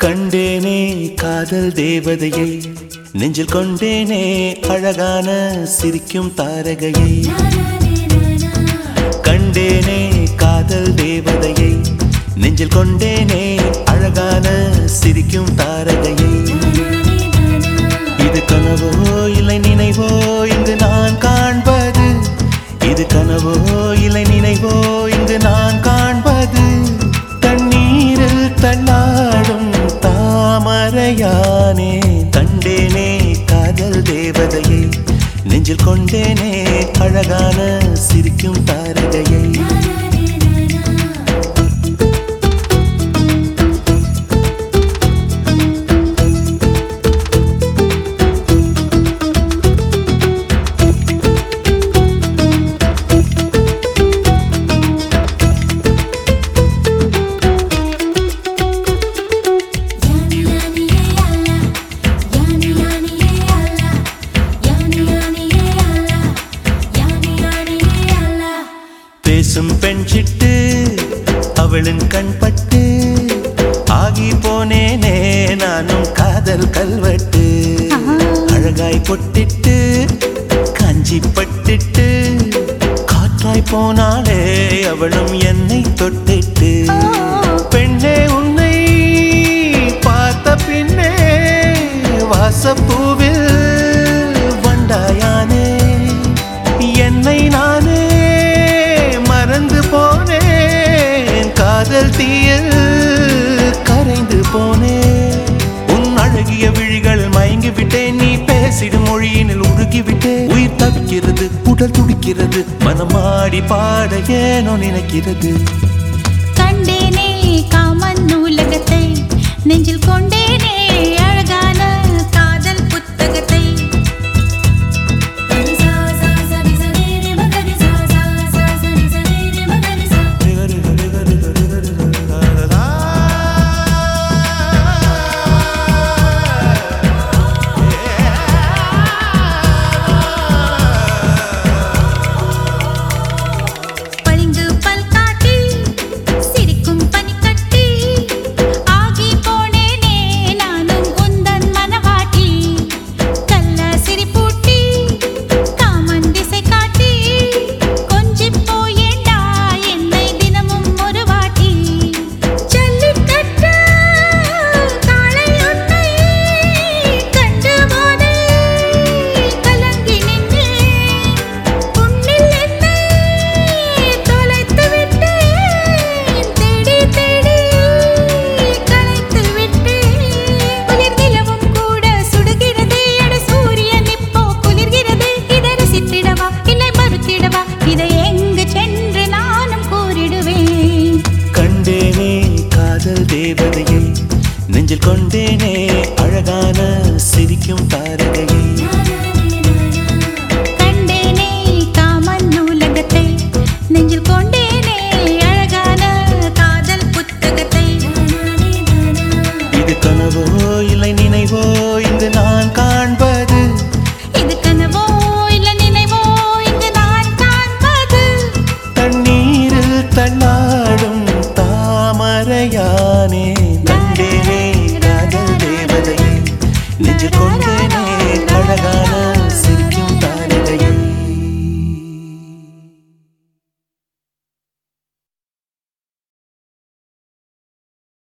கண்டேனே காதல் தேவதையை நெஞ்சில் கொண்டேனே அழகான சிரிக்கும் தாரகையை கண்டேனே காதல் தேவதையை நெஞ்சில் கொண்டேனே அழகான சிரிக்கும் தாரகையை இது கனவோ இல்லை நினைவோ இங்கு நான் காண்பது இது கனவோ இல்லை நினைவோ இங்கு நான் காண்பது தண்ணீரில் தள்ளாடும் தாமரையானே கண்டேனே காதல் தேவதையை நெஞ்சில் கொண்டேனே அழகான சிரிக்கும் தாரகையை Yani yani ye Allah Yani yani ye Allah Yani yani ye Allah Yani yani ye Allah பேசும் பெண் சிட்டு அவளின் கண் பட்டு ஆகி போனேனே நானும் காதல் கல்வெட்டு அழகாய் பொட்டிட்டு காஞ்சி பட்டிட்டு காற்றாய் போனாலே அவளும் என்னை தொட்டிட்டு பெண்ணே உன்னை பார்த்த பின்னே வாசப்பூவில் வண்டாயானே என்னை நானே மறந்து போனேன் காதல் தீயில் கரைந்து போனேன் உன் அழகிய விழிகள் மயங்கி விட்டேன் நீ பேசிடும் மொழியினில் உருகி விட்டேன் உயிர் தவிக்கிறது உடல் துடிக்கிறது மனமாடி பாட ஏனோ நினைக்கிறது கண்டேனே காமன் நூலகத்தை நெஞ்சில் கொண்டேனே அழகான காதல் புத்தகத்தை பளிங்கு பல் காட்டி சிரிக்கும் பனிக்கட்டி ஆகி போனேனே நானும் உந்தன் மனவாட்டி கள்ள சிரிப்பூட்டி காமன் திசை காட்டி கொஞ்சிப் போயேண்டா என்னை தினமும் ஒரு வாட்டி ஜல்லிக்கட்டு காளை உன்னை கண்டு போதே கலங்கி நின்றேன் உன்னில் என்னை தொலைத்து விட்டேன் தேடி தேடி களைத்து விட்டேன் குளிர் நிலவும் கூட சுடுகிறதே அட சூரியன் இப்போ குளிர்கிறதே இதை ரசித்திடவா இல்லை மறுத்திடவா இதை எங்கு சென்று நானும் கூறிடுவேன் கண்டேனே காதல் தேவதையை நெஞ்சில் கொண்டேனே அழகான சிரிக்கும் தாரகையை கண்டேனே காமன் நூலகத்தை நெஞ்சில் கொண்டேனே அழகான காதல் புத்தகத்தை இது கனவோ இல்லை நினைவோ இங்கு நான் காண்பது இது கனவோ இல்ல நினைவோ இங்கு நான் காண்பது தண்ணீரில் தள்ளாடும் தாமரையானே